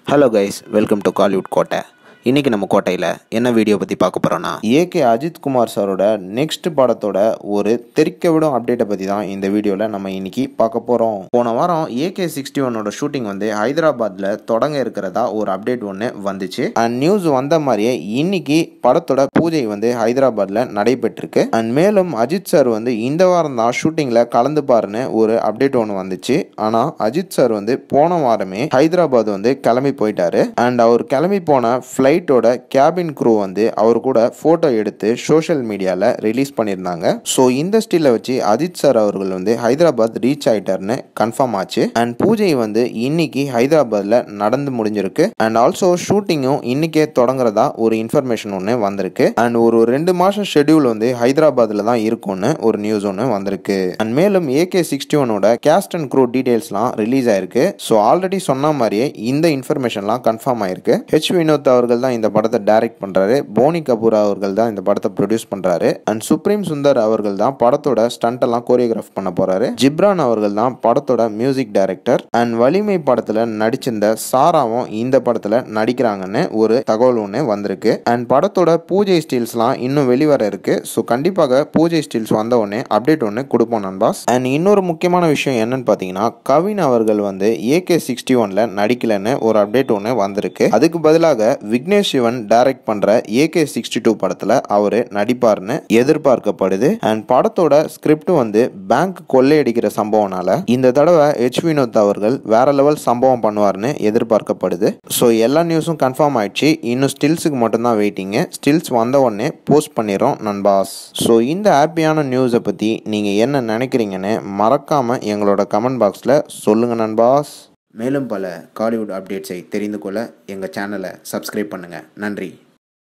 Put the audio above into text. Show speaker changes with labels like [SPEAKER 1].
[SPEAKER 1] hello guys welcome to Kollywood கோட்டை இன்றைக்கி நம்ம கோட்டையில் என்ன வீடியோ பற்றி பார்க்க போகிறோன்னா ஏகே அஜித் குமார் சாரோட நெக்ஸ்ட் படத்தோட ஒரு தெரிக்க விடும் அப்டேட்டை பற்றி தான் இந்த வீடியோவில் நம்ம இன்னைக்கு பார்க்க போகிறோம் போன வாரம் ஏகே சிக்ஸ்டி ஒன்னோட ஷூட்டிங் வந்து ஹைதராபாத்தில் தொடங்க இருக்கிறதா ஒரு அப்டேட் ஒன்று வந்துச்சு அண்ட் நியூஸ் வந்த மாதிரியே இன்னைக்கு படத்தோட பூஜை வந்து ஹைதராபாத்தில் நடைபெற்றிருக்கு அண்ட் மேலும் அஜித் சார் வந்து இந்த வாரம் தான் ஷூட்டிங்கில் கலந்துப்பாருன்னு ஒரு அப்டேட் ஒன்று வந்துச்சு ஆனால் அஜித் சார் வந்து போன வாரமே ஹைதராபாத் வந்து கிளம்பி போயிட்டாரு அண்ட் அவர் கிளம்பி போன ஃப்ளைட்டோட கேபின் க்ரூ வந்து அவர் கூட ஃபோட்டோ எடுத்து சோஷியல் மீடியாவில் ரிலீஸ் பண்ணியிருந்தாங்க ஸோ இந்த ஸ்டில்லை வச்சு அஜித் சார் அவர்கள் வந்து ஹைதராபாத் ரீச் ஆயிட்டாருன்னு கன்ஃபார்ம் ஆச்சு அண்ட் பூஜை வந்து இன்னைக்கு ஹைதராபாத்தில் நடந்து முடிஞ்சிருக்கு அண்ட் ஆல்சோ ஷூட்டிங்கும் இன்னைக்கே தொடங்குறதா ஒரு இன்ஃபர்மேஷன் ஒன்று வந்திருக்கு அண்ட் ஒரு ரெண்டு மாதம் ஷெட்யூல் வந்து ஹைதராபாத்தில் தான் இருக்கும்னு ஒரு நியூஸ் ஒன்று வந்திருக்கு அண்ட் மேலும் ஏகே சிக்ஸ்டி ஒனோட கேஸ்ட் அண்ட் க்ரூ டீடைல்ஸ்லாம் ரிலீஸ் ஆயிருக்கு ஸோ ஆல்ரெடி சொன்ன மாதிரியே இந்த இன்ஃபர்மேஷன்லாம் கன்ஃபார்ம் ஆயிருக்கு ஹெச் வினோத் அவர்கள் தான் இந்த படத்தை டைரக்ட் பண்றாரு போனி கபூர் அவர்கள் தான் இந்த படத்தை ப்ரொடியூஸ் பண்றாரு அண்ட் சுப்ரீம் சுந்தர் அவர்கள் தான் படத்தோட ஸ்டண்ட் எல்லாம் கோரியோகிராஃப் பண்ண போறாரு ஜிப்ரான் அவர்கள் தான் படத்தோட மியூசிக் டைரக்டர் அண்ட் வலிமை படத்துல நடிச்சிருந்த சாராவும் இந்த படத்துல நடிக்கிறாங்கன்னு ஒரு தகவல் ஒன்று வந்திருக்கு அண்ட் படத்தோட பூஜை ஸ்டில்ஸ்லாம் இன்னும் வெளிவர இருக்கு ஸோ கண்டிப்பாக பூஜை ஸ்டில்ஸ் வந்த உடனே அப்டேட் ஒன்று கொடுப்போம் நண்பாஸ் அண்ட் இன்னொரு முக்கியமான விஷயம் என்னன்னு பார்த்தீங்கன்னா கவின் அவர்கள் வந்து ஏகே சிக்ஸ்டி ஒன்ல நடிக்கலன்னு ஒரு அப்டேட் ஒன்று வந்திருக்கு அதுக்கு பதிலாக விக்னேஷ் சிவன் டைரக்ட் பண்ற ஏகே சிக்ஸ்டி டூ படத்துல அவரு நடிப்பார்னு எதிர்பார்க்கப்படுது அண்ட் படத்தோட ஸ்கிரிப்ட் வந்து பேங்க் கொள்ளையடிக்கிற சம்பவம்னால இந்த தடவை ஹெச் வினோத் அவர்கள் வேற லெவல் சம்பவம் பண்ணுவார்னு எதிர்பார்க்கப்படுது ஸோ எல்லா நியூஸும் கன்ஃபார்ம் ஆயிடுச்சு இன்னும் ஸ்டில்ஸுக்கு மட்டும்தான் வெயிட்டிங்கு ஸ்டில்ஸ் வந்த உடனே போஸ்ட் பண்ணிடுறோம் நண்பாஸ் ஸோ இந்த ஹாப்பியான நியூஸை பற்றி நீங்கள் என்ன நினைக்கிறீங்கன்னு மறக்காமல் எங்களோட கமெண்ட் பாக்ஸில் சொல்லுங்கள் நண்பாஸ் மேலும் பல காலிவுட் அப்டேட்ஸை தெரிந்து கொள்ள எங்கள் சேனலை சப்ஸ்கிரைப் பண்ணுங்கள் நன்றி